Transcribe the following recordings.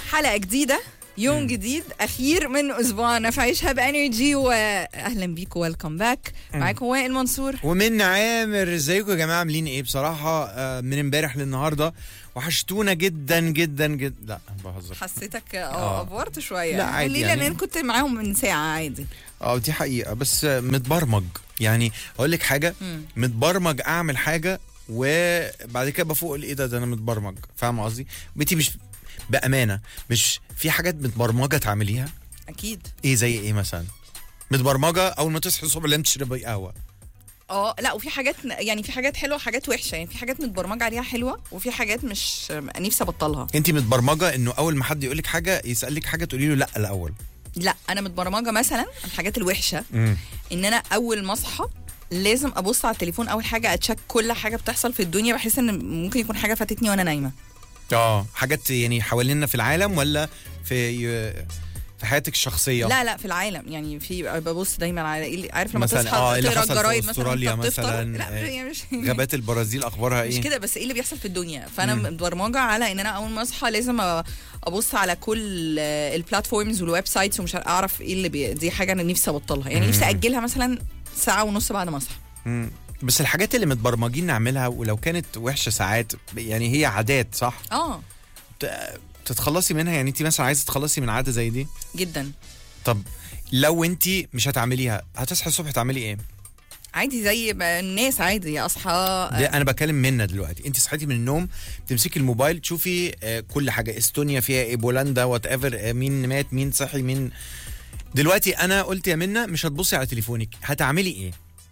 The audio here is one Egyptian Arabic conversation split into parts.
حلقة جديدة يوم جديد اخير من اسبوعنا في عيشها بانرجي واهلا بيكم ويلكم باك معاكم وائل منصور ومن عامر ازيكم يا جماعه عاملين ايه بصراحه آه، من امبارح للنهارده وحشتونا جدا جدا جدا لا بهزر حسيتك آه. اه افورت شويه لا، عادي ليه يعني. لان أنا كنت معاهم من ساعه عادي اه دي حقيقه بس آه، متبرمج يعني اقول لك حاجه مم. متبرمج اعمل حاجه وبعد كده بفوق ايه ده ده انا متبرمج فاهم قصدي بنتي مش بامانه مش في حاجات متبرمجه تعمليها اكيد ايه زي ايه مثلا متبرمجه اول ما تصحي الصبح لازم تشربي قهوه اه لا وفي حاجات يعني في حاجات حلوه وحاجات وحشه يعني في حاجات متبرمجه عليها حلوه وفي حاجات مش نفسي ابطلها انت متبرمجه انه اول ما حد يقول لك حاجه يسالك حاجه تقولي له لا الاول لا انا متبرمجه مثلا الحاجات الوحشه امم ان انا اول ما اصحى لازم ابص على التليفون اول حاجه اتشيك كل حاجه بتحصل في الدنيا بحس ان ممكن يكون حاجه فاتتني وانا نايمه اه حاجات يعني حوالينا في العالم ولا في في حياتك الشخصيه لا لا في العالم يعني في ببص دايما على ايه اللي- عارف لما مثلاً، تصحى آه، اللي تقرا حصل في الجرايد مثلا أستراليا وأنت بتفطر. مثلاً، لا آه، يعني مش غابات البرازيل اخبارها مش ايه كده بس ايه اللي بيحصل في الدنيا فانا مم. متبرمجه على ان انا اول ما اصحى لازم أ- ابص على كل البلاتفورمز والويب سايتس ومش اعرف ايه اللي بي... دي حاجه انا نفسي ابطلها يعني مم. نفسي اجلها مثلا ساعه ونص بعد ما اصحى مم. بس الحاجات اللي متبرمجين نعملها ولو كانت وحشه ساعات يعني هي عادات صح اه ت- تتخلصي منها يعني انت مثلا عايزه تتخلصي من عاده زي دي جدا طب لو انت مش هتعمليها هتصحي الصبح تعملي ايه عادي زي ما الناس عادي اصحى ده انا بكلم منا دلوقتي انت صحيتي من النوم تمسكي الموبايل تشوفي آه، كل حاجه استونيا فيها ايه بولندا وات ايفر مين مات مين صحي مين دلوقتي انا قلت يا منا مش هتبصي على تليفونك هتعملي ايه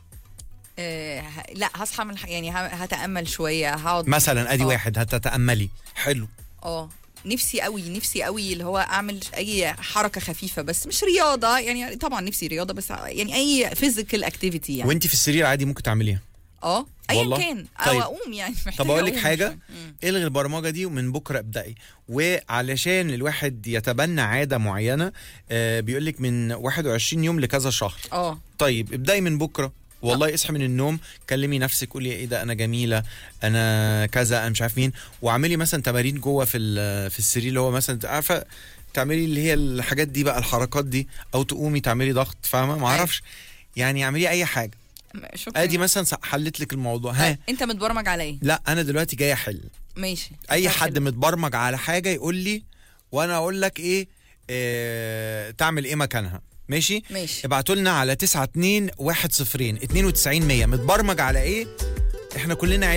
آه ه- لا هصحى من الح... يعني ه- هتامل شويه هقعد مثلا ادي آه. واحد هتتاملي حلو اه نفسي قوي نفسي قوي اللي هو اعمل اي حركه خفيفه بس مش رياضه يعني طبعا نفسي رياضه بس يعني اي فيزيكال اكتيفيتي يعني وانت في السرير عادي ممكن تعمليها اه ايا والله؟ كان او طيب. اقوم يعني محتاجة طب اقول لك أقوم حاجه شوية. مم. الغي البرمجه دي ومن بكره ابدأي وعلشان الواحد يتبنى عاده معينه آه بيقول لك من 21 يوم لكذا شهر اه طيب ابدأي من بكره والله اصحي من النوم كلمي نفسك قولي ايه ده انا جميله انا كذا انا مش عارف مين واعملي مثلا تمارين جوه في ال- في السرير اللي هو مثلا عارفه تعملي اللي هي الحاجات دي بقى الحركات دي او تقومي تعملي ضغط فاهمه ما اعرفش يعني اعملي اي حاجه شكرا ادي مثلا حلت لك الموضوع ها انت متبرمج على ايه لا انا دلوقتي جاي احل ماشي اي حلو. حد متبرمج على حاجه يقول لي وانا اقول لك ايه, إيه تعمل ايه مكانها ماشي ماشي ابعتوا لنا على 92 10 92 100 متبرمج على ايه احنا كلنا